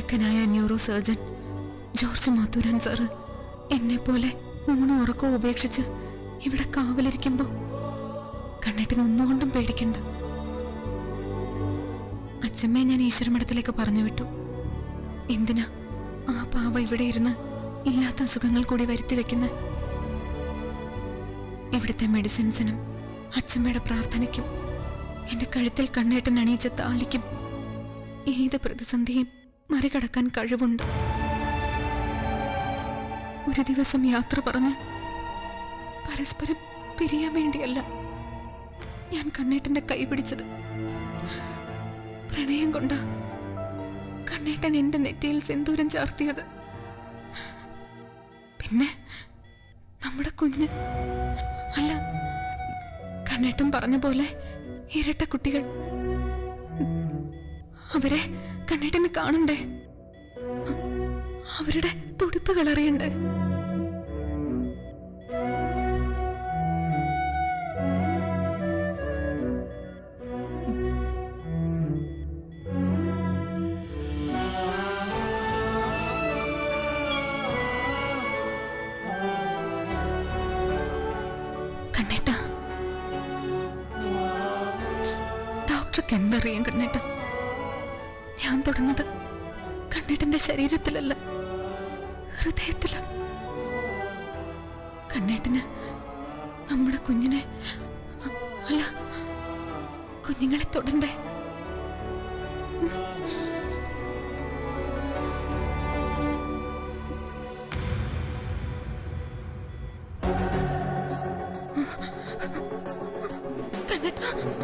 മിടുക്കനായ neurosurgeon George Mathooran sir എന്നെ പോലെ ഊണും ഉറക്കവും ഉപേക്ഷിച്ച് ഇവിടെ കാവലിരിക്കുമ്പോ കണ്ണേട്ടന് ഒന്നുകൊണ്ടും പേടിക്കണ്ട അച്ഛമ്മയെ ഞാൻ ഈശ്വരമഠത്തിലേക്ക് പറഞ്ഞു വിട്ടു എന്തിനാ ആ പാവ ഇവിടെ ഇരുന്ന് ഇല്ലാത്ത അസുഖങ്ങൾ കൂടി വരുത്തി വെക്കുന്ന ഇവിടുത്തെ മെഡിസിൻസിനും അച്ഛമ്മയുടെ പ്രാർത്ഥനയ്ക്കും എന്റെ കഴുത്തിൽ കണ്ണേട്ടൻ അണിയിച്ച താലിക്കും ഏത് പ്രതിസന്ധിയും മറികടക്കാൻ കഴിവുണ്ട് ഒരു ദിവസം യാത്ര പറഞ്ഞ് പരസ്പരം പിരിയാൻ വേണ്ടിയല്ല ഞാൻ കണ്ണേട്ടന്റെ കൈ പിടിച്ചത് പ്രണയം കൊണ്ട കണ്ണേട്ടൻ എന്റെ നെറ്റിയിൽ സിന്ദൂരം ചാർത്തിയത് പിന്നെ നമ്മുടെ കുഞ്ഞ് അല്ല കണ്ണേട്ടൻ പറഞ്ഞ പോലെ ഇരട്ട കുട്ടികൾ അവരെ കണ്ണേട്ടന് കാണണ്ടേ അവരുടെ തുടിപ്പുകൾ അറിയണ്ടേ കണ്ണേട്ട ഡോക്ടർക്ക് എന്തറിയാം കണ്ണേട്ട ഞാൻ തുടങ്ങുന്നത് കണ്ണേട്ടന്റെ ശരീരത്തിലല്ല ഹൃദയത്തില കണ്ണേട്ടന് നമ്മുടെ കുഞ്ഞിനെ അ- അല്ല കുഞ്ഞുങ്ങളെ തൊടണ്ടേ കണ്ണേട്ട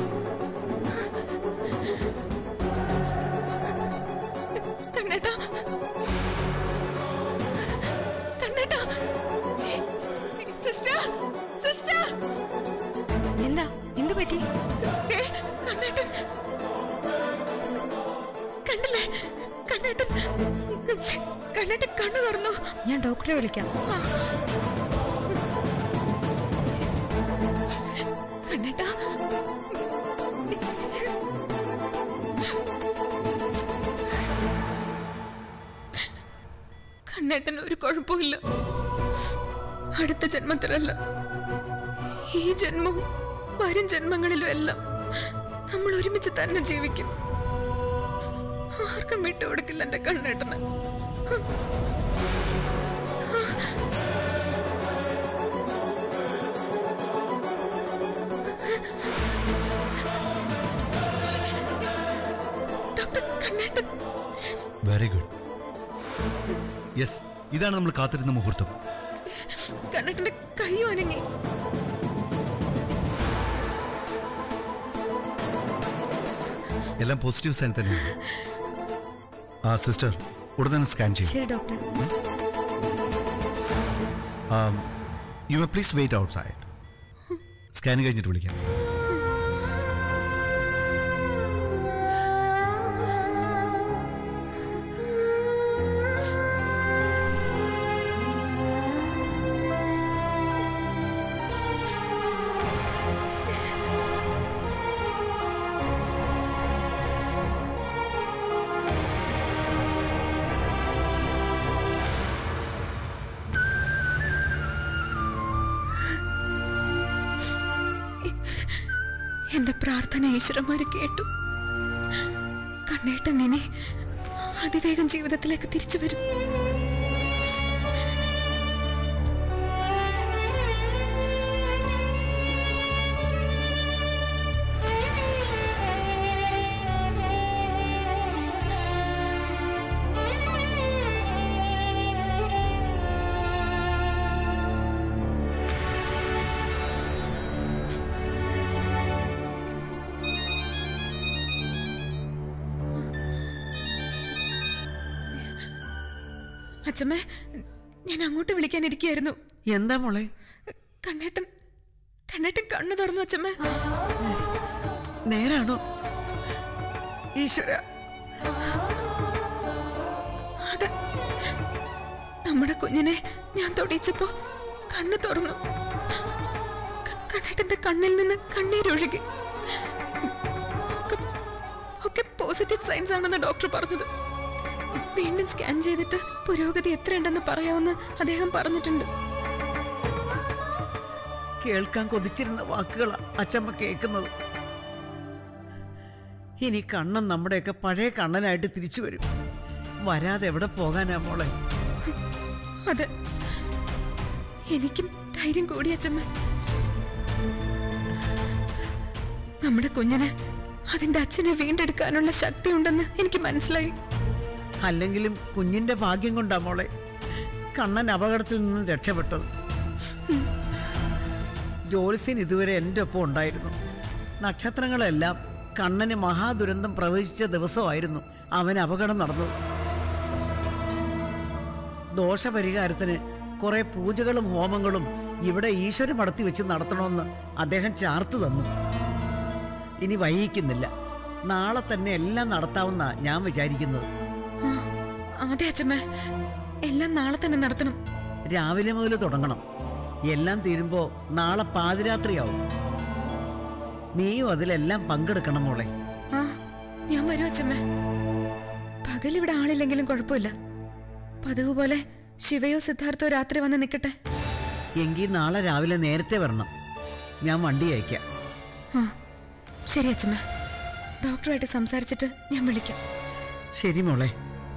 കണ്ണേട്ട കണ്ണേട്ട സിസ്റ്റർ സിസ്റ്റർ എന്താ എന്തു പറ്റി ഏ, കണ്ണേട്ടൻ കണ്ടില്ലേ കണ്ണേട്ടൻ കണ്ണേട്ടൻ കണ്ണു തുറന്നു ഞാൻ ഡോക്ടറെ വിളിക്കാം കണ്ണേട്ടാ കണ്ണേട്ടൻ ഒരു കുഴപ്പമില്ല അടുത്ത ജന്മത്തിലല്ല ഈ ജന്മവും വരും ജന്മങ്ങളിലും എല്ലാം നമ്മൾ ഒരുമിച്ച് തന്നെ ജീവിക്കും ആർക്കും വിട്ടുകൊടുക്കില്ല എന്റെ കണ്ണേട്ടന് doctor Kannettan very good yes ഇതാണ് നമ്മൾ കാത്തിരുന്ന മുഹൂർത്തം കണ്ണേട്ടന്റെ കയ്യും അനങ്ങി എല്ലാം പോസിറ്റീവ് സൈൻ തന്നെയാണ് ആ സിസ്റ്റർ ഉടൻ തന്നെ സ്കാൻ ചെയ്യും ശരി doctor you may please wait outside scan കഴിഞ്ഞിട്ട് വിളിക്കാം എന്റെ പ്രാർത്ഥന ഈശ്വരന്മാര് കേട്ടു കണ്ണേട്ടൻ ഇനി അതിവേഗം ജീവിതത്തിലേക്ക് തിരിച്ചു വരും അച്ഛമ്മേ ഞാൻ അങ്ങോട്ട് വിളിക്കാനിരിക്കുകയായിരുന്നു എന്താ മോളെ കണ്ണേട്ടൻ കണ്ണേട്ടൻ കണ്ണു തുറന്നു അച്ഛമ്മേ നേരാണോ ഈശ്വര അതെ നമ്മുടെ കുഞ്ഞിനെ ഞാൻ തൊടിച്ചപ്പോ കണ്ണു തുറന്നു ക- കണ്ണേട്ടന്റെ കണ്ണിൽ നിന്ന് കണ്ണീരൊഴുകി ഒക്കെ ഒക്കെ പോസിറ്റീവ് സയൻസ് ആണെന്ന് ഡോക്ടർ പറഞ്ഞത് വീണ്ടും സ്കാൻ ചെയ്തിട്ട് പുരോഗതി എത്രയുണ്ടെന്ന് പറയാമെന്ന് അദ്ദേഹം പറഞ്ഞിട്ടുണ്ട് കേൾക്കാൻ കൊതിച്ചിരുന്ന വാക്കുകളാ അച്ചമ്മ കേൾക്കുന്നത് ഇനി കണ്ണൻ നമ്മുടെയൊക്കെ പഴയ കണ്ണനായിട്ട് തിരിച്ചു വരും വരാതെ എവിടെ പോകാനാ മോളെ അതെ എനിക്കും ധൈര്യം കൂടി അച്ഛമ്മ നമ്മുടെ കുഞ്ഞിന് അതിന്റെ അച്ഛനെ വീണ്ടെടുക്കാനുള്ള ശക്തി ഉണ്ടെന്ന് എനിക്ക് മനസ്സിലായി അല്ലെങ്കിലും കുഞ്ഞിന്റെ ഭാഗ്യം കൊണ്ടാ മോളെ കണ്ണൻ അപകടത്തിൽ നിന്ന് രക്ഷപ്പെട്ടത് ജോത്സ്യൻ ഇതുവരെ എൻ്റെ ഒപ്പം ഉണ്ടായിരുന്നു നക്ഷത്രങ്ങളെല്ലാം കണ്ണന് മഹാദുരന്തം പ്രവചിച്ച ദിവസമായിരുന്നു അവന് അപകടം നടന്നത് ദോഷപരിഹാരത്തിന് കുറെ പൂജകളും ഹോമങ്ങളും ഇവിടെ ഈശ്വര മടത്തി വെച്ച് നടത്തണമെന്ന് അദ്ദേഹം ചാർത്തു തന്നു ഇനി വൈകിക്കുന്നില്ല നാളെ തന്നെ എല്ലാം നടത്താവുന്ന ഞാൻ വിചാരിക്കുന്നത് ആ, അതെ അച്ഛമ്മ എല്ലാം നാളെ തന്നെ നടത്തണം രാവിലെ മുതൽ തുടങ്ങണം എല്ലാം തീരുമ്പോ നാളെ പാതിരാത്രിയാവും നീയും അതിലെല്ലാം പങ്കെടുക്കണം മോളെ ആ ഞാൻ വരും അച്ഛമ്മ പകൽ ഇവിടെ ആളില്ലെങ്കിലും കുഴപ്പമില്ല പതിവ് പോലെ ശിവയോ സിദ്ധാർത്ഥോ രാത്രി വന്ന് നിൽക്കട്ടെ എങ്കിൽ നാളെ രാവിലെ നേരത്തെ വരണം ഞാൻ വണ്ടി അയക്കാം ആ ശരി അച്ഛമ്മ ഡോക്ടറുമായിട്ട് സംസാരിച്ചിട്ട് ഞാൻ വിളിക്കാം ശരി മോളെ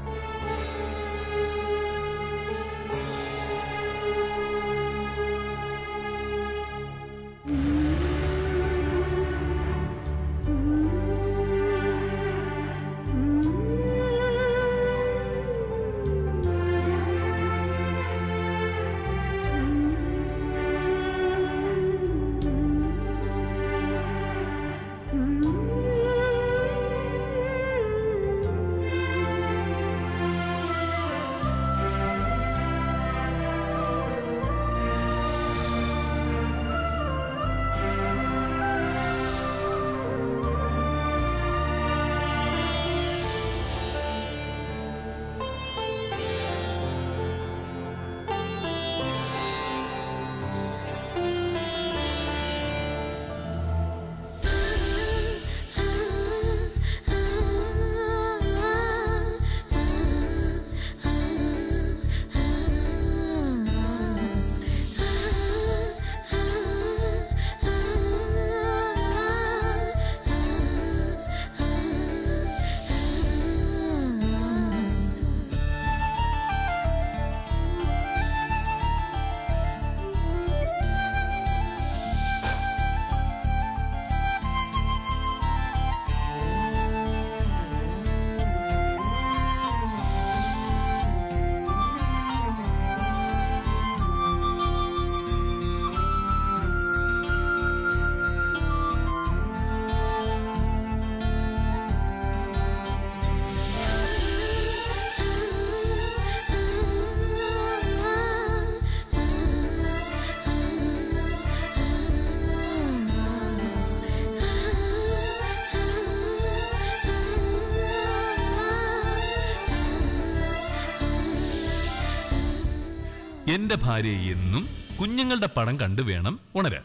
എന്റെ ഭാര്യ എന്നും കുഞ്ഞുങ്ങളുടെ പടം കണ്ടു വേണം ഉണരാൻ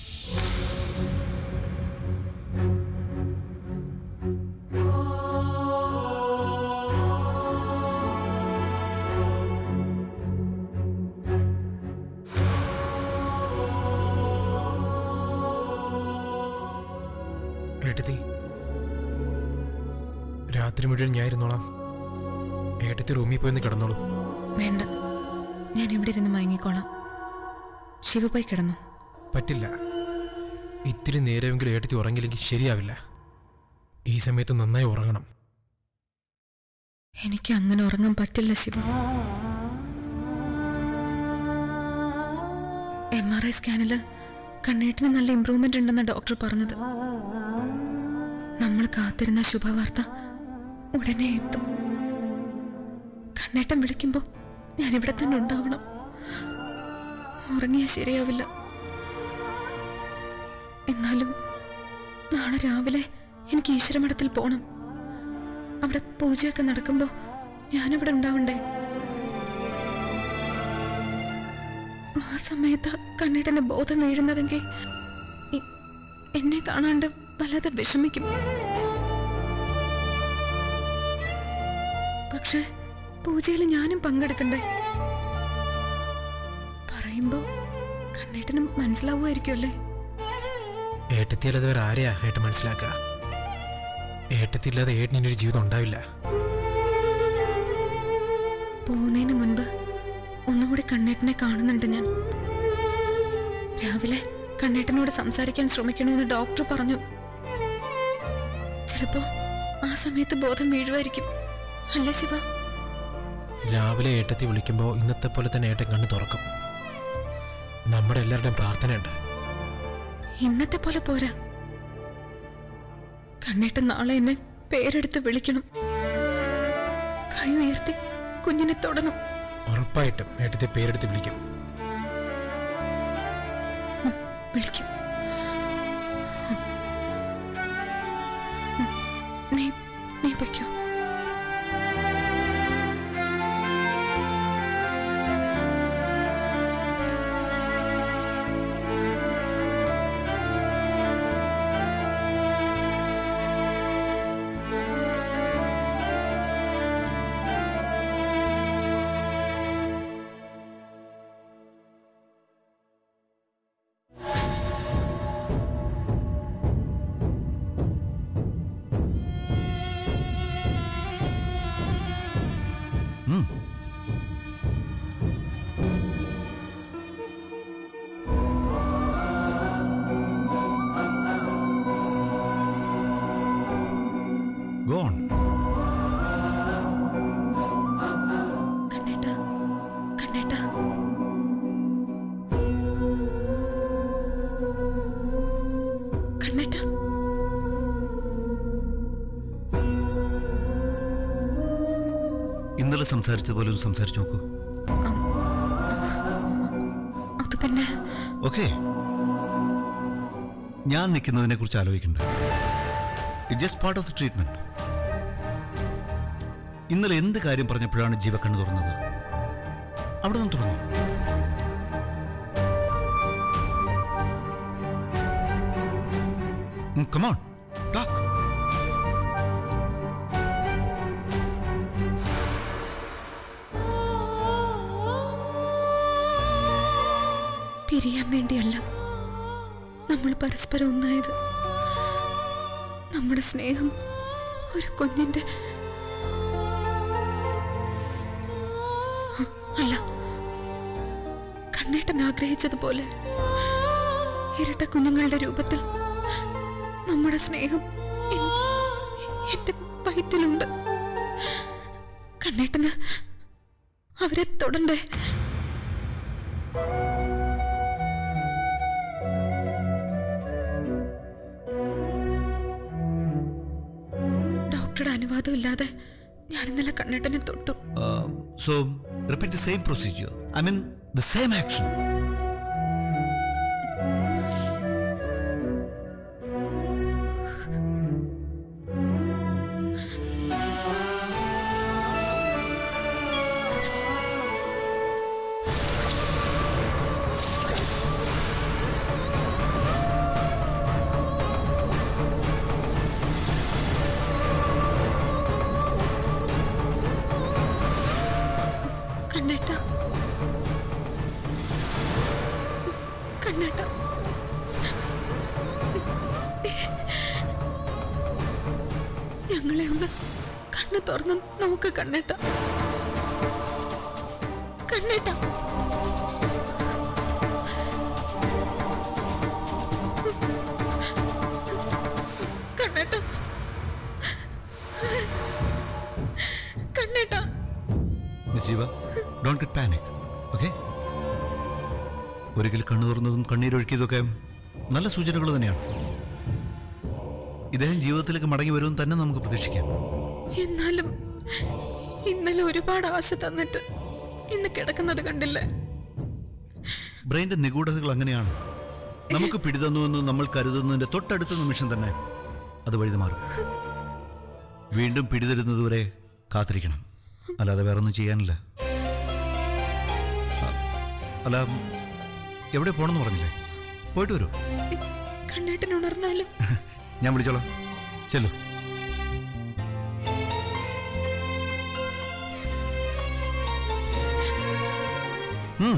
ഏട്ടത്തി രാത്രി മുഴുവൻ ഞാൻ ഇരുന്നോളാം ഏട്ടത്തി റൂമിൽ പോയി ഒന്ന് കിടന്നോളൂ വേണ്ട ഞാൻ ഇവിടെ ഇരുന്ന് മയങ്ങിക്കോളാം ശിവ പോയി കിടന്നു പറ്റില്ല ഇത്തിരി നേരമെങ്കിലും ഏട്ടത്തി ഉറങ്ങില്ലെങ്കിൽ ശരിയാവില്ല ഈ സമയത്ത് നന്നായി ഉറങ്ങണം എനിക്ക് അങ്ങനെ ഉറങ്ങാൻ പറ്റില്ല ശിവ എം ആർ ഐ സ്കാനില് കണ്ണേട്ടിന് നല്ല ഇമ്പ്രൂവ്മെന്റ് ഉണ്ടെന്ന ഡോക്ടർ പറഞ്ഞത് നമ്മൾ കാത്തിരുന്ന ശുഭവാർത്ത ഉടനെ എത്തും കണ്ണേട്ടൻ വിളിക്കുമ്പോ ഞാൻ ഇവിടെ തന്നെ ഉണ്ടാവണം ഉറങ്ങിയാൽ ശരിയാവില്ല എന്നാലും നാളെ രാവിലെ എനിക്ക് ഈശ്വരമഠത്തിൽ പോണം അവിടെ പൂജയൊക്കെ നടക്കുമ്പോ ഞാനിവിടെ ഉണ്ടാവണ്ടേ ആ സമയത്ത് കണ്ണീടന്റെ ബോധം വീഴുന്നതെങ്കിൽ ഇ- എന്നെ കാണാണ്ട് വല്ലാതെ വിഷമിക്കും പക്ഷെ പൂജയിൽ ഞാനും പങ്കെടുക്കണ്ടേ പറയുമ്പോ കണ്ണേട്ടനും മനസ്സിലാവുമായിരിക്കുമല്ലേ ഏട്ടത്തിയല്ലാതെ വേറെ ആരെയാ ഏട്ടൻ മനസ്സിലാക്കുക ഏട്ടത്തില്ലാതെ ഏട്ടന് ഇനി ഒരു ജീവിതം ഉണ്ടാവില്ല പോകുന്നതിന് മുൻപ് ഒന്നുകൂടി കണ്ണേട്ടനെ കാണുന്നുണ്ട് ഞാൻ രാവിലെ കണ്ണേട്ടനോട് സംസാരിക്കാൻ ശ്രമിക്കണമെന്ന് ഡോക്ടർ പറഞ്ഞു ചിലപ്പോ ആ സമയത്ത് ബോധം വീഴുമായിരിക്കും അല്ലേ ശിവ രാവിലെ ഏട്ടത്തി വിളിക്കുമ്പോൾ ഇന്നത്തെ പോലെ തന്നെ ഏട്ടൻ കണ്ണു തുറക്കും നമ്മുടെ എല്ലാവരുടെയും പ്രാർത്ഥനയുണ്ട് ഇന്നത്തെ പോലെ പോരാ കണ്ണേട്ടൻ നാളെ എന്നെ പേരെടുത്ത് വിളിക്കണം കൈ ഉയർത്തി കുഞ്ഞിനെ തൊടണം ഉറപ്പായിട്ടും ഏട്ടത്തെ പേരെടുത്ത് വിളിക്കും വിളിക്കും നീ നീ പൊയ്ക്കോ ഗോ ഓൺ കണ്ണേട്ട കണ്ണേട്ട കണ്ണേട്ട ഇന്നലെ സംസാരിച്ചതുപോലെ ഒന്ന് സംസാരിച്ചു നോക്കൂ അത് പിന്നെ ഓക്കെ ഞാൻ നിൽക്കുന്നതിനെ കുറിച്ച് ആലോചിക്കണ്ട it just part of the treatment ഇന്നലെ എന്ത് കാര്യം പറഞ്ഞപ്പോഴാണ് ജീവക്കണ്ണ് തുറന്നത് അവിടെ നിന്ന് തുടങ്ങും കമോൺ ടോക്ക് പിരിയാൻ വേണ്ടിയല്ല നമ്മൾ പരസ്പരം ഒന്നായത് നമ്മുടെ സ്നേഹം ഒരു കുഞ്ഞിന്റെ അല്ല കണ്ണേട്ടൻ ആഗ്രഹിച്ചതുപോലെ ഇരട്ട കുഞ്ഞുങ്ങളുടെ രൂപത്തിൽ നമ്മുടെ സ്നേഹം എൻ- എന്റെ വയറ്റിലുണ്ട് കണ്ണേട്ടന് അവരെ തൊടണ്ടേ ഡോക്ടറുടെ അനുവാദം ഇല്ലാതെ ഞാൻ ഇന്നലെ കണ്ണേട്ടനെ തൊട്ടു so repeat the same procedure I mean the same action കണ്ണേട്ട കണ്ണേട്ട ഞങ്ങളെ ഒന്ന് കണ്ണു തുറന്ന് നോക്ക് കണ്ണേട്ട കണ്ണേട്ട കണ്ണേട്ട കണ്ണേട്ട miss Jeeva don't get panic okay ഒരിക്കൽ കണ്ണു തുറന്നതും കണ്ണീരൊഴുക്കിയതൊക്കെ നല്ല സൂചനകൾ തന്നെയാണ് ഇദ്ദേഹം ജീവിതത്തിലേക്ക് മടങ്ങി വരുമെന്ന് തന്നെ നമുക്ക് പ്രതീക്ഷിക്കാം എന്നാലും ഇന്നലെ ഒരുപാട് ആശ തന്നിട്ട് ഇന്ന് കിടക്കുന്നത് കണ്ടില്ലേ ബ്രെയിൻ്റെ നിഗൂഢതകൾ അങ്ങനെയാണ് നമുക്ക് പിടിതന്നുവെന്ന് നമ്മൾ കരുതുന്നതിന്റെ തൊട്ടടുത്ത നിമിഷം തന്നെ അത് വഴുതി മാറും വീണ്ടും പിടിതരുന്നതുവരെ കാത്തിരിക്കണം അല്ലാതെ വേറെ ഒന്നും ചെയ്യാനില്ല അ- അല്ല എവിടെ പോണെന്ന് പറഞ്ഞില്ലേ പോയിട്ട് വരൂ കണ്ണേട്ടൻ ഉണർന്നാലും ഞാൻ വിളിച്ചോളാം ചെല്ലു ഉം.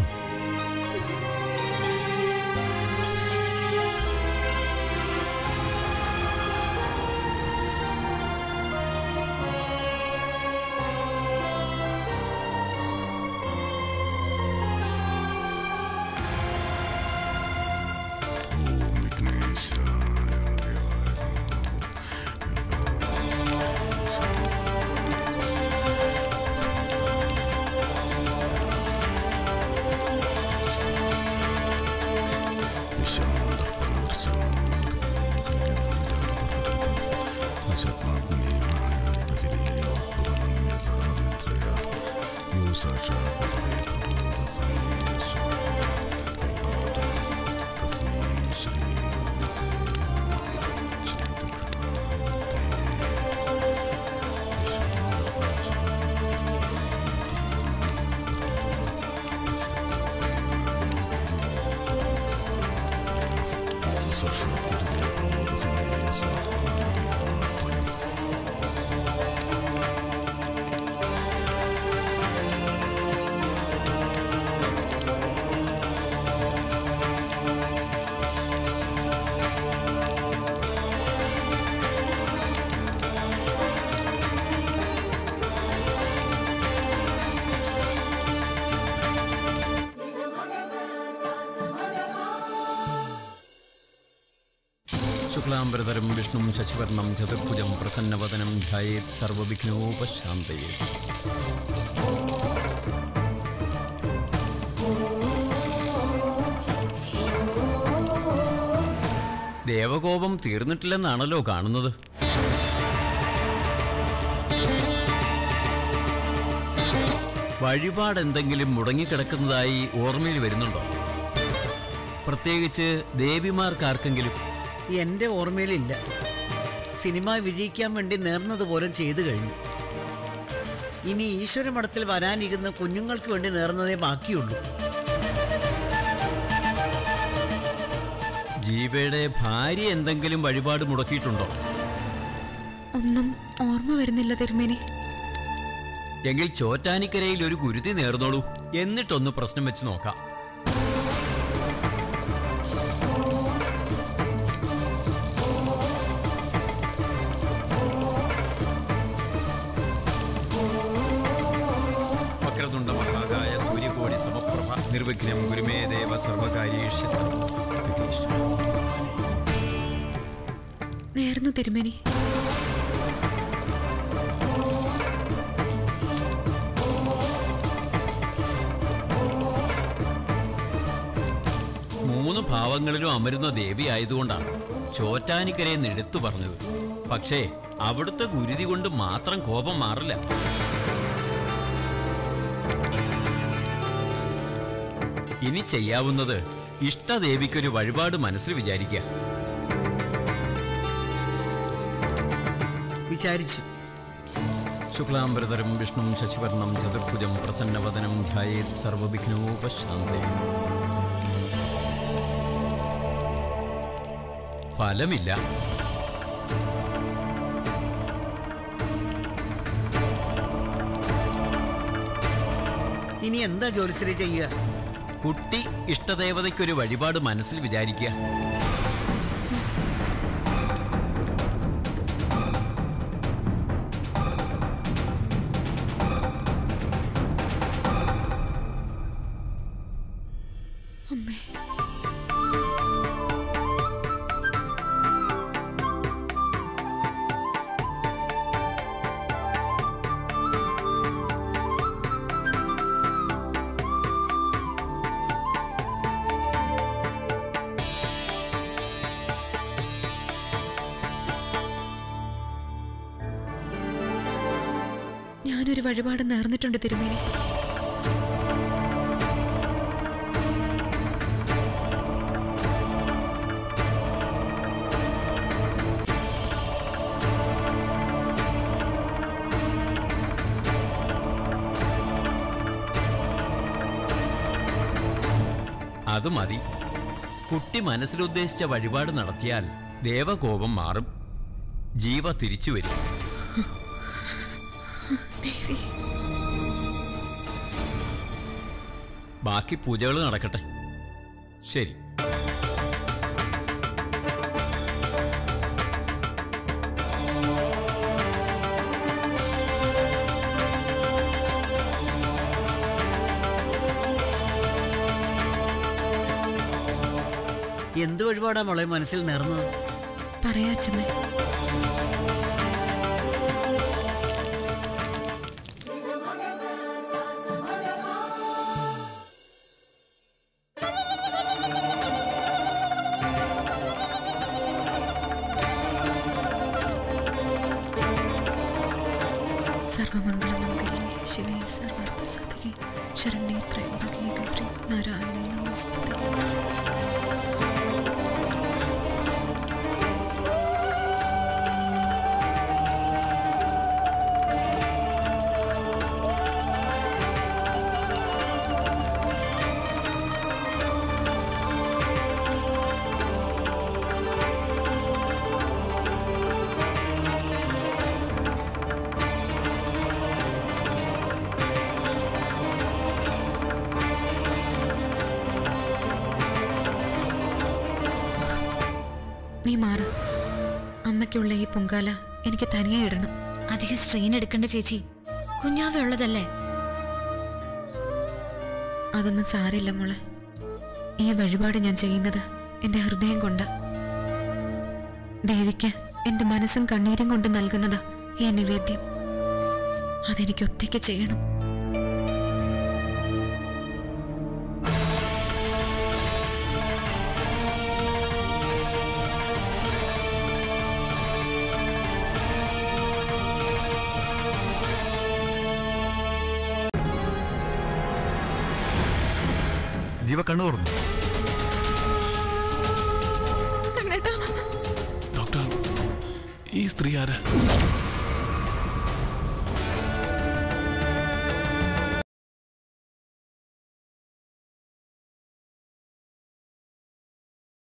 ശുക്ലാംബരതരം വിഷ്ണും ശശിവർണം ചതുർഭുജം പ്രസന്നവദനം ധ്യായേത് സർവവിഘ്നോപശാന്തയേ ദേവകോപം തീർന്നിട്ടില്ലെന്നാണല്ലോ കാണുന്നത് വഴിപാടെന്തെങ്കിലും മുടങ്ങിക്കിടക്കുന്നതായി ഓർമ്മയിൽ വരുന്നുണ്ടോ പ്രത്യേകിച്ച് ദേവിമാർക്കാർക്കെങ്കിലും എൻ്റെ ഓർമ്മയിലില്ല സിനിമ വിജയിക്കാൻ വേണ്ടി നേർന്നതുപോലെ ചെയ്തു കഴിഞ്ഞു ഇനി ഈശ്വരമഠത്തിൽ വരാനിരുന്ന കുഞ്ഞുങ്ങൾക്ക് വേണ്ടി നേർന്നതേ ബാക്കിയുള്ളൂ ജീവയുടെ ഭാര്യ എന്തെങ്കിലും വഴിപാട് മുടക്കിയിട്ടുണ്ടോ ഒന്നും ഓർമ്മ വരുന്നില്ല തിരുമേനി എങ്കിൽ ചോറ്റാനിക്കരയിൽ ഒരു ഗുരുതി നേർന്നോളൂ എന്നിട്ടൊന്ന് പ്രശ്നം വെച്ച് നോക്കാം വക്രതുണ്ട മഹാകായ സൂര്യകോടി സമപ്രഭ നിർവിഘ്നം ഗുരുമേ ദേവ സർവകാര്യേഷ്യ സർവം നേർന്നു തിരുമേനി മൂന്ന് ഭാവങ്ങളിലും അമരുന്ന ദേവി ആയതുകൊണ്ടാണ് ചോറ്റാനിക്കരയെന്ന് എടുത്തു പറഞ്ഞത് പക്ഷേ അവിടുത്തെ ഗുരുതി കൊണ്ട് മാത്രം കോപം മാറില്ല ഇനി ചെയ്യാവുന്നത് ഇഷ്ടദേവിക്കൊരു വഴിപാട് മനസ്സിൽ വിചാരിക്കുക വിചാരിച്ചു ശുക്ലാംബരതരം വിഷ്ണു ശശിവർണം ചതുർഭുജം പ്രസന്നവദനം ധ്യായേത് സർവവിഘ്നോപശാന്തേ ഫലമില്ല ഇനി എന്താ ജോലിശ്രീ ചെയ്യുക കുട്ടി ഇഷ്ടദേവതയ്ക്കൊരു വഴിപാട് മനസ്സിൽ വിചാരിക്കുക അമ്മേ ഞാനൊരു വഴിപാട് നേർന്നിട്ടുണ്ട് തിരുമേനി അത് മതി കുട്ടി മനസ്സിലുദ്ദേശിച്ച വഴിപാട് നടത്തിയാൽ ദേവകോപം മാറും ജീവ തിരിച്ചു വരും ദേവി ബാക്കി പൂജകൾ നടക്കട്ടെ ശരി എന്ത് വഴിപാടാ മോളെ മനസ്സിൽ നേർന്നത് പറയാച്ചമ്മേ സർവമംഗളമംഗല്യേ ശിവേ സർവാർത്ഥ സാധികേ ശരണ്യേ ത്രയംബകേ ഗൗരി നാരായണേ നമസ്തുതേ നീ മാറ് അമ്മയ്ക്കുള്ള ഈ പൊങ്കാല എനിക്ക് തനിയെ ഇടണം അധികം സ്ട്രെയിൻ എടുക്കണ്ട ചേച്ചി കുഞ്ഞാവ ഉള്ളതല്ലേ അതൊന്നും സാരില്ല മോളെ ഈ വഴിപാട് ഞാൻ ചെയ്യുന്നത് എൻ്റെ ഹൃദയം കൊണ്ട് ദേവിക്ക് എൻ്റെ മനസ്സും കണ്ണീരും കൊണ്ട് നൽകുന്നത് ഈ നിവേദ്യം അതെനിക്ക് ഒറ്റയ്ക്ക് ചെയ്യണം ജീവ കണ്ണു തുറന്നു കണ്ണേട്ടാ ഡോക്ടർ ഈ സ്ത്രീ ആരാ